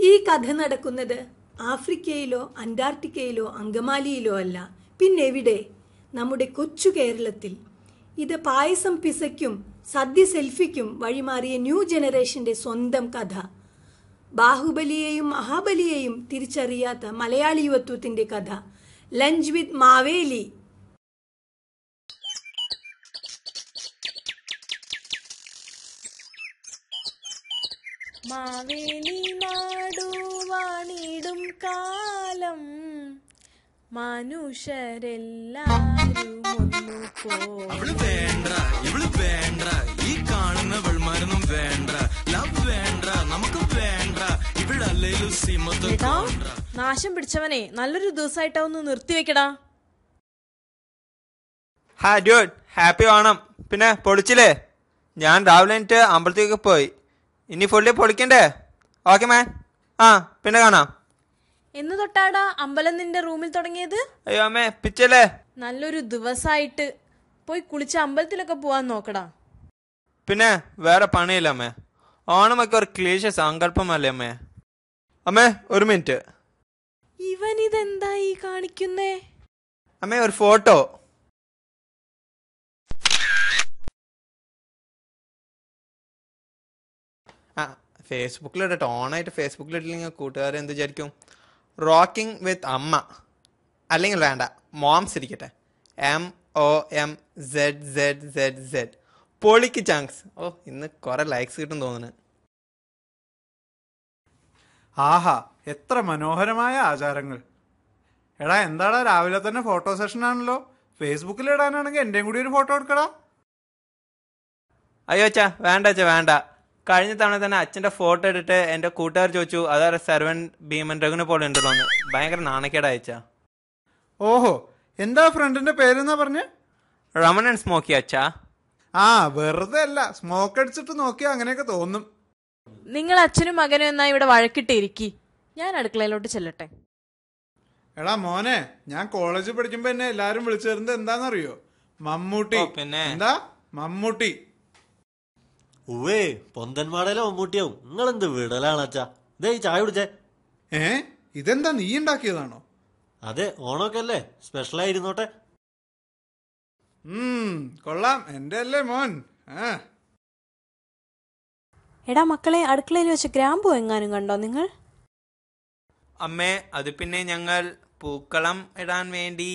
ഈ കഥ നടക്കുന്നത് ആഫ്രിക്കയിലോ അന്റാർട്ടിക്കയിലോ അങ്കമാലിയിലോ അല്ല പിന്നെവിടെ നമ്മുടെ കൊച്ചു കേരളത്തിൽ ഇത് പായസം പിസയ്ക്കും സദ്യ സെൽഫിക്കും വഴിമാറിയ ന്യൂ ജനറേഷന്റെ സ്വന്തം കഥ ബാഹുബലിയെയും മഹാബലിയെയും തിരിച്ചറിയാത്ത മലയാളി യുവത്വത്തിന്റെ കഥ ലഞ്ച് വിത്ത് മാവേലി മാവേലി നാടുവാണിടും കാലം മനുഷ്യരെല്ലാരും ഒന്നു അവള് വേണ്ട ഇവള് വേണ്ട ഈ കാണുന്ന വെൾമാരൊന്നും വേണ്ട ലവ് വേണ്ട നമുക്ക് വേണ്ട ഇവിടല്ലേലും സിമത്ത് ഏട്ടാ നാശം പിടിച്ചവനെ നല്ലൊരു ദിവസമായിട്ടാ ഒന്ന് നിർത്തിവെക്കടാ ഹാ ഡ്യൂഡ് ഹാപ്പി ഓണം പിന്നെ പൊളിച്ചില്ലേ ഞാൻ രാവിലെ എനിക്ക് അമ്പലത്തേക്ക് പോയി ഇനി ഫുള്ളി പൊളിക്കണ്ടേ ഓക്കെ മാൻ ആ പിന്നെ കാണാം എന്ന് തൊട്ടാടാ അമ്പലം നിന്റെ റൂമിൽ തുടങ്ങിയത് അയ്യോ അമ്മേ പിച്ചല്ലേ നല്ലൊരു ദിവസമായിട്ട് പോയി കുളിച്ച് അമ്പലത്തിലൊക്കെ പോവാൻ നോക്കടാ പിന്നെ വേറെ പണിയില്ല അമ്മേ ഓണമൊക്കെ ഒരു ക്ലീശ സങ്കല്പമല്ലേ അമ്മേ അമ്മേ ഒരു മിനിറ്റ് ഇവൻ ഇതെന്താ ഈ കാണിക്കുന്നേ അമ്മേ ഒരു ഫോട്ടോ ആ ഫേസ്ബുക്കിലിടട്ടെ ഓണായിട്ട് ഫേസ്ബുക്കിലിട്ടില്ലെങ്കിൽ കൂട്ടുകാർ എന്ത് വിചാരിക്കും റോക്കിംഗ് വിത്ത് അമ്മ അല്ലെങ്കിൽ വേണ്ട മോംസ് ഇരിക്കട്ടെ M O M Z Z Z Z പൊളിക്ക് ചാങ്സ് ഓ ഇന്ന് കുറെ ലൈക്സ് കിട്ടും തോന്നുന്നു ആഹാ എത്ര മനോഹരമായ ആചാരങ്ങൾ എടാ എന്താടാ രാവിലെ തന്നെ ഫോട്ടോ സെഷൻ ആണല്ലോ ഫേസ്ബുക്കിൽ ഇടാനാണെങ്കിൽ എന്റെയും കൂടി ഒരു ഫോട്ടോ എടുക്കടാ അയ്യോ അച്ഛാ വേണ്ട അച്ഛാ വേണ്ട കഴിഞ്ഞ തവണ തന്നെ അച്ഛൻ്റെ ഫോട്ടോ എടുത്തിട്ട് എൻ്റെ കൂട്ടുകാർ ചോദിച്ചു അതാരെ സെർവൻ ഭീമൻ രഘുനെ പോലെ ഉണ്ടല്ലോ എന്ന് ഭയങ്കര നാണക്കേടാ അയച്ചാ ഓഹോ എന്താ ഫ്രണ്ടിന്റെ പേരെന്നാ പറഞ്ഞേ റമൺ ആൻഡ് സ്മോക്കി അച്ഛാ ആ വെറുതെ അല്ല സ്മോക്ക് അടിച്ചിട്ട് നോക്കിയാ അങ്ങനെയൊക്കെ തോന്നും നിങ്ങൾ അച്ഛനും മകനും എന്നാ ഇവിടെ വഴക്കിട്ട് ഇരിക്കി ഞാൻ അടുക്കളയിലോട്ട് ചെല്ലട്ടെ എടാ മോനെ ഞാൻ കോളേജിൽ പഠിക്കുമ്പോ എന്നെ എല്ലാരും വിളിച്ചു തരുന്നത് എന്താണെന്നറിയോ മമ്മൂട്ടി ഓ, പിന്നെ? എന്താ മമ്മൂട്ടി ഉവേ പൊന്തന്മാടയിലെ മമ്മൂട്ടിയാവും നിങ്ങളെന്ത് വിടലാണച്ചാ ദേ ഈ ചായ കുടിച്ചേ ഏ ഇതെന്താ നീ ഉണ്ടാക്കിയതാണോ അതെ ഓണമൊക്കെ അല്ലേ സ്പെഷ്യൽ ആയിരുന്നോട്ടെ ഉം കൊള്ളാം എന്റെ അല്ലേ മോൻ ആ എടാ മക്കളെ അടുക്കളയിൽ വെച്ച് ഗ്രാമ്പു എങ്ങാനും കണ്ടോ നിങ്ങൾ അമ്മേ അത് പിന്നെ ഞങ്ങൾ പൂക്കളം ഇടാൻ വേണ്ടി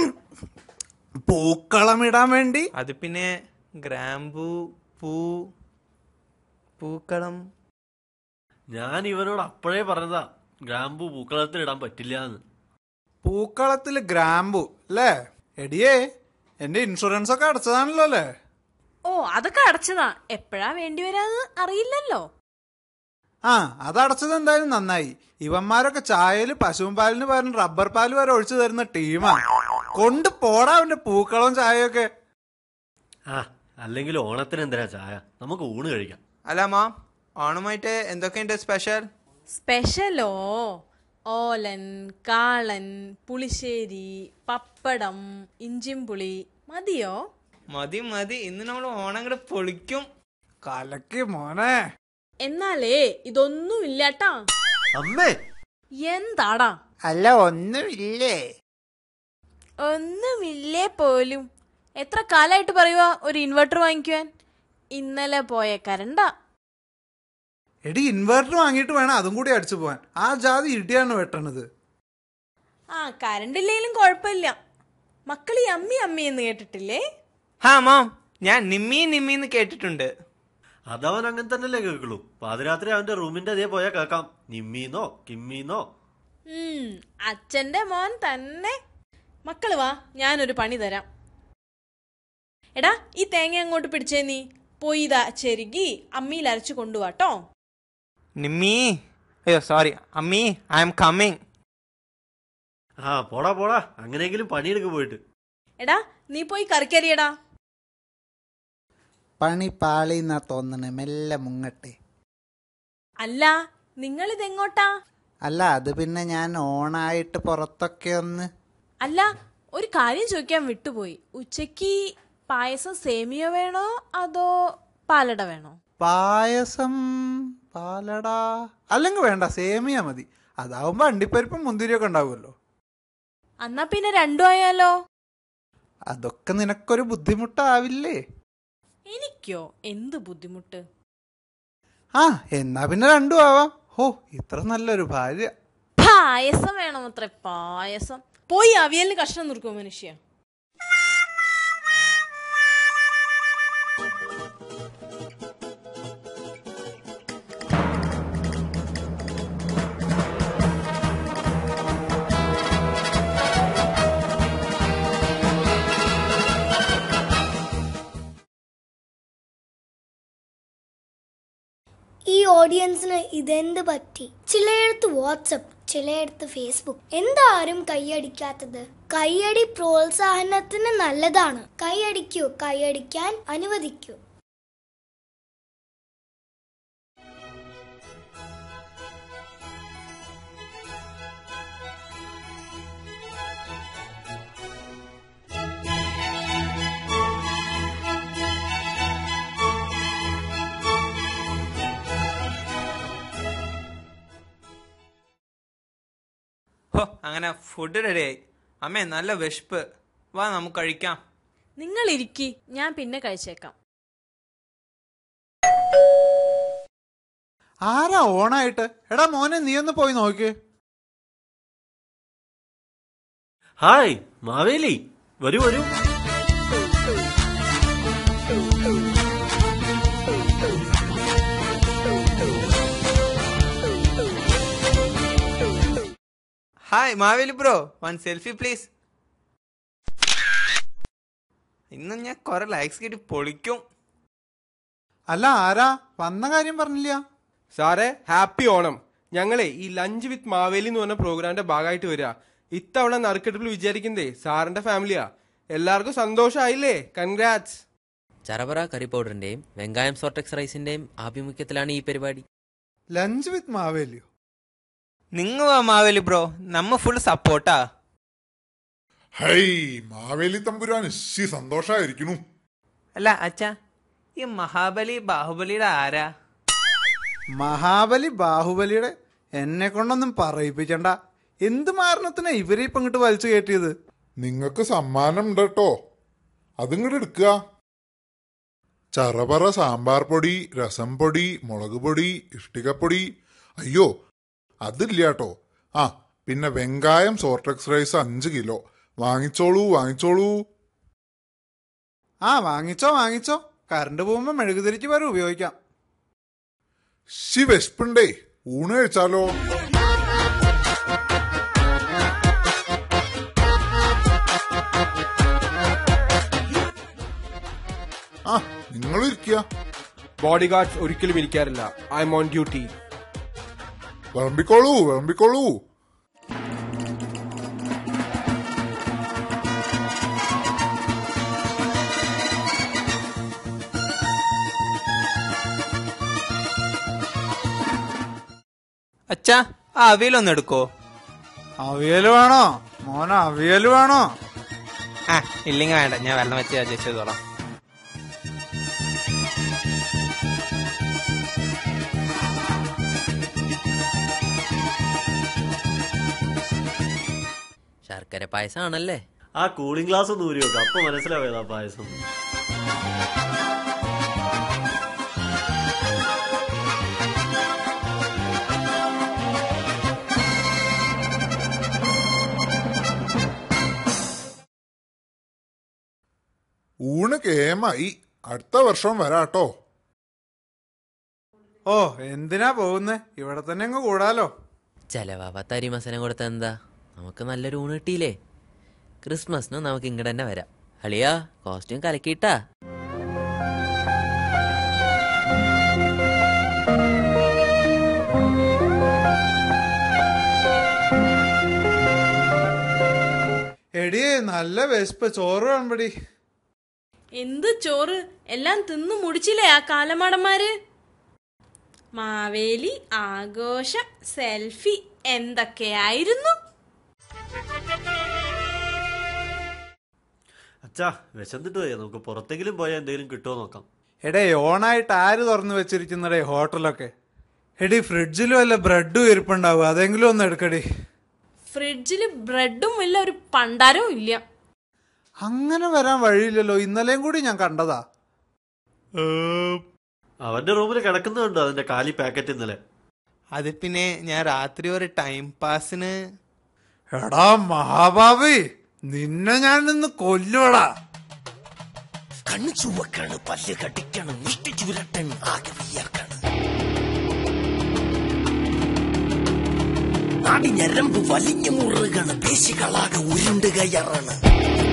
പൂക്കളം ഇടാൻ വേണ്ടി അത് പിന്നെ ഗ്രാമ്പു പൂ പൂക്കളം ഞാൻ ഇവനോട് അപ്പോഴേ പറഞ്ഞതാ ഗ്രാമ്പു പൂക്കളത്തിൽ ഇടാൻ പറ്റില്ല എന്ന് പൂക്കളത്തില് ഗ്രാമ്പു അല്ലേ എടിയേ എന്റെ ഇൻഷുറൻസ് ഒക്കെ അടച്ചതാണല്ലോ അല്ലേ ഓ അതൊക്കെ അടച്ചതാ എപ്പോഴാ വേണ്ടി വരാന്ന് അറിയില്ലല്ലോ ആ അത് അടച്ചത് എന്തായാലും നന്നായി ഇവന്മാരൊക്കെ ചായയില് പശുവും പാലിന് പകരം റബ്ബർ പാല് വരെ ഒഴിച്ചു തരുന്ന ടീമാ കൊണ്ട് പോടാ അവന്റെ പൂക്കളവും ചായയൊക്കെ ആ അല്ലെങ്കിൽ ഓണത്തിന് എന്തിനാ ചായ നമുക്ക് ഊണ് കഴിക്കാം അല്ല മാം ഓണമായിട്ട് എന്തൊക്കെയുണ്ട് സ്പെഷ്യൽ സ്പെഷ്യലോ ഓലൻ കാളൻ പുളിശ്ശേരി പപ്പടം ഇഞ്ചിമ്പുളി മതിയോ മതി മതി ഇന്ന് നമ്മൾ ഓണം കൂടെ പൊളിക്കും കലക്ക് മോനെ എന്നാലേ ഇതൊന്നും ഇല്ലാട്ടാ അമ്മേ എന്താടാ അല്ല ഒന്നുമില്ലേ ഒന്നുമില്ലേ പോലും എത്ര കാലായിട്ട് പറയുക ഒരു ഇൻവെർട്ടർ വാങ്ങിക്കുവാൻ ഇന്നലെ പോയ കരണ്ടാ എടി ഇൻവെർട്ടർ വാങ്ങിയിട്ട് വേണം അതും കൂടി അടിച്ചു പോവാൻ ആ ജാതി ഇടിയാണ് വെട്ടണത് ആ കരണ്ട് ഇല്ലെങ്കിലും കുഴപ്പമില്ല മക്കൾ ഈ അമ്മി അമ്മി എന്ന് കേട്ടിട്ടില്ലേ ഹാ മാം ഞാൻ നിമ്മി നിമ്മി എന്ന് കേട്ടിട്ടുണ്ട് അതവൻ അങ്ങനെ തന്നെയല്ലേ കേൾക്കുള്ളൂ പാതിരാത്രി അവന്റെ റൂമിന്റെ അതേ പോയാൽ കേൾക്കാം നിമ്മീന്നോ കിമ്മീന്നോ ഉം, അച്ഛന്റെ മോൻ തന്നെ മക്കള് വാ ഞാനൊരു പണി തരാം എടാ ഈ തേങ്ങ അങ്ങോട്ട് പിടിച്ചേ നീ പോയി ഇതാ ചെരുകി അമ്മിയിൽ അരച്ചു കൊണ്ടുവാട്ടോ നിമ്മി അയ്യോ സോറി അമ്മി ഐ എം കമ്മിങ് ആ പോടാ പോടാ അങ്ങനെയെങ്കിലും പണിയെടുക്ക് പോയിട്ട് എടാ നീ പോയി കറിക്കരിയടാ പണി പാളിന്നാ തോന്നണേ മെല്ലെ മുങ്ങട്ടെ അല്ല നിങ്ങൾ ഇതെങ്ങോട്ടാ അല്ല അത് പിന്നെ ഞാൻ ഓണായിട്ട് പുറത്തൊക്കെ ഒന്ന് അല്ല ഒരു കാര്യം ചോദിക്കാൻ വിട്ടുപോയി ഉച്ചക്ക് പായസം സേമിയ വേണോ അതോ പാലട വേണോ പായസം പാലടാ അല്ലെങ്കിൽ വേണ്ട സേമിയ മതി അതാവുമ്പോ അണ്ടിപ്പരിപ്പും മുന്തിരിയൊക്കെ ഉണ്ടാവുമല്ലോ എന്നാ പിന്നെ രണ്ടും ആയാലോ അതൊക്കെ നിനക്കൊരു ബുദ്ധിമുട്ടാവില്ലേ എനിക്കോ എന്ത് ബുദ്ധിമുട്ട് ആ എന്നാ പിന്നെ രണ്ടും ആവാം ഹോ ഇത്ര നല്ലൊരു ഭാര്യ പായസം വേണം അത്ര പായസം പോയി അവിയലിന് കഷ്ണം നുറുക്കോ മനുഷ്യ ഈ ഓഡിയൻസിന് ഇതെന്ത് പറ്റി ചിലയിടത്ത് വാട്സപ്പ് ചിലയിടത്ത് ഫേസ്ബുക്ക് എന്താരും കൈയടിക്കാത്തത് കൈയടി പ്രോത്സാഹനത്തിന് നല്ലതാണ് കൈയടിക്കൂ കൈയടിക്കാൻ അനുവദിക്കൂ ഹോ അങ്ങനെ ഫുഡ് റെഡിയായി അമ്മേ നല്ല വിശപ്പ് വാ നമുക്ക് കഴിക്കാം നിങ്ങൾ ഇരിക്കി ഞാൻ പിന്നെ കഴിച്ചേക്കാം ആരാ ഓണായിട്ട് എടാ മോനെ നീ ഒന്ന് പോയി നോക്ക് ഹായ് മാവേലി വരൂ വരൂ hi Maveli bro one selfie please ഇന്ന് ഞാൻ കുറെ ലൈക്സ് കിട്ടി പൊളിക്കും അല്ല ആരാ വന്ന കാര്യം പറഞ്ഞില്ല സാറേ ഹാപ്പി ഓണം ഞങ്ങളെ ഈ ലഞ്ച് വിത്ത് മാവേലി എന്ന് പറഞ്ഞ പ്രോഗ്രാമിന്റെ ഭാഗമായിട്ട് വരിക ഇത്തവണ നറുക്കെടുപ്പിൽ വിചാരിക്കുന്നതേ സാറിന്റെ ഫാമിലിയാ എല്ലാവർക്കും സന്തോഷമായില്ലേ കൺഗ്രാറ്റ്സ് ചറപറ കറി പൗഡറിന്റെയും വെങ്കായം സോർട്ടെക്സ് റൈസിന്റെയും ആഭിമുഖ്യത്തിലാണ് ഈ പരിപാടി ലഞ്ച് വിത്ത് മാവേലിയോ നിങ്ങ വാ മാവേലി ബ്രോ നമ്മ ഫുൾ സപ്പോർട്ടാ ഹൈ മാവേലി തമ്പുരാൻ ഇശി സന്തോഷായിരിക്കണു അല്ല അച്ഛാ ഈ മഹാബലി ബാഹുബലിയുടെ ആരാ മഹാബലി ബാഹുബലിയുടെ എന്നെ കൊണ്ടൊന്നും പറയിപ്പിക്കണ്ട എന്ത് മാരണത്തിനാ ഇവരെ ഇപ്പൊ ഇങ്ങോട്ട് വലിച്ചു കയറ്റിയത് നിങ്ങക്ക് സമ്മാനം ഉണ്ട് കേട്ടോ അതിങ്ങോട്ട് എടുക്കുക ചറപറ സാമ്പാർ പൊടി രസം പൊടി മുളക് പൊടി ഇഷ്ടികപ്പൊടി അയ്യോ അതില്ല കേട്ടോ ആ പിന്നെ വെങ്കായം സോർട്ടെക്സ് റൈസ് അഞ്ച് കിലോ വാങ്ങിച്ചോളൂ വാങ്ങിച്ചോളൂ ആ വാങ്ങിച്ചോ വാങ്ങിച്ചോ കറണ്ട് പോകുമ്പോ മെഴുകുതിരിക്ക് വരെ ഉപയോഗിക്കാം ശി വിശപ്പുണ്ടേ ഊണ് കഴിച്ചാലോ ആ നിങ്ങൾ ഇരിക്കുക ബോഡി ഗാർഡ്സ് ഒരിക്കലും ഇരിക്കാറില്ല ഐ എം ഓൺ ഡ്യൂട്ടി വിളമ്പിക്കോളൂ വിളമ്പിക്കോളൂ അച്ഛാ ആ അവിയലൊന്ന് എടുക്കോ അവിയല് വേണോ മോന അവിയല് വേണോ ആ ഇല്ലെങ്കിൽ വേണ്ട ഞാൻ വെള്ളം വെച്ച് അഡ്ജസ്റ്റ് ചെയ്തോളാം ശർക്കര പായസമാണല്ലേ ആ കൂളിംഗ് ഗ്ലാസ് ഒന്ന് ഊരി വെക്കാം അപ്പൊ മനസ്സിലാവേതാ പായസം ഊണ് കേമായി അടുത്ത വർഷം വരാട്ടോ ഓ എന്തിനാ പോകുന്നേ ഇവിടെ തന്നെ അങ്ങ് കൂടാലോ ചെലവാവാത്ത അരി മസനം കൊടുത്ത എന്താ നമുക്ക് നല്ലൊരു ഊണ് കിട്ടിയില്ലേ ക്രിസ്മസിന് നമുക്ക് ഇങ്ങോട്ട് തന്നെ വരാം അളിയാ കോസ്റ്റ്യൂം കലക്കിയിട്ടാ എടിയേ നല്ല വിശപ്പ് ചോറ് വേണപടി എന്ത് ചോറ് എല്ലാം തിന്നു മുടിച്ചില്ലേ ആ കാലമാടന്മാര് മാവേലി ആഘോഷ സെൽഫി എന്തൊക്കെയായിരുന്നു അച്ഛാ വിശന്നിട്ട് പോയാ നമുക്ക് പുറത്തെങ്കിലും പോയാൽ എന്തെങ്കിലും കിട്ടുമോ നോക്കാം എടേ ഓണായിട്ട് ആര് തുറന്നു വെച്ചിരിക്കുന്നടേ ഹോട്ടലൊക്കെ എടി ഫ്രിഡ്ജിൽ വല്ല ബ്രെഡും ഇരിപ്പുണ്ടാവും അതെങ്കിലും ഒന്ന് എടുക്കടി ഫ്രിഡ്ജിൽ ബ്രെഡും ഇല്ല ഒരു പണ്ടാരവും ഇല്ല അങ്ങനെ വരാൻ വഴിയില്ലല്ലോ ഇന്നലെയും കൂടി ഞാൻ കണ്ടതാ അവന്റെ റൂമിൽ കിടക്കുന്നുണ്ടോ അതിന്റെ കാലി പാക്കറ്റ് ഇന്നലെ അത് പിന്നെ ഞാൻ രാത്രി ഒരു ടൈം പാസിന് എടാ മഹാഭാവി നിന്നെ ഞാൻ ഇന്ന് കൊല്ലുവടാ കണ്ണു ചുവക്കാണ് പല്ല് കടിക്കണം മുഷ്ടി ചുരട്ടൻ ആകെ വിയർക്കാണ് നാടി ഞരമ്പ് വലിഞ്ഞു മുറുകണ് പേശികളാകെ ഉരുണ്ട് കയറാണ്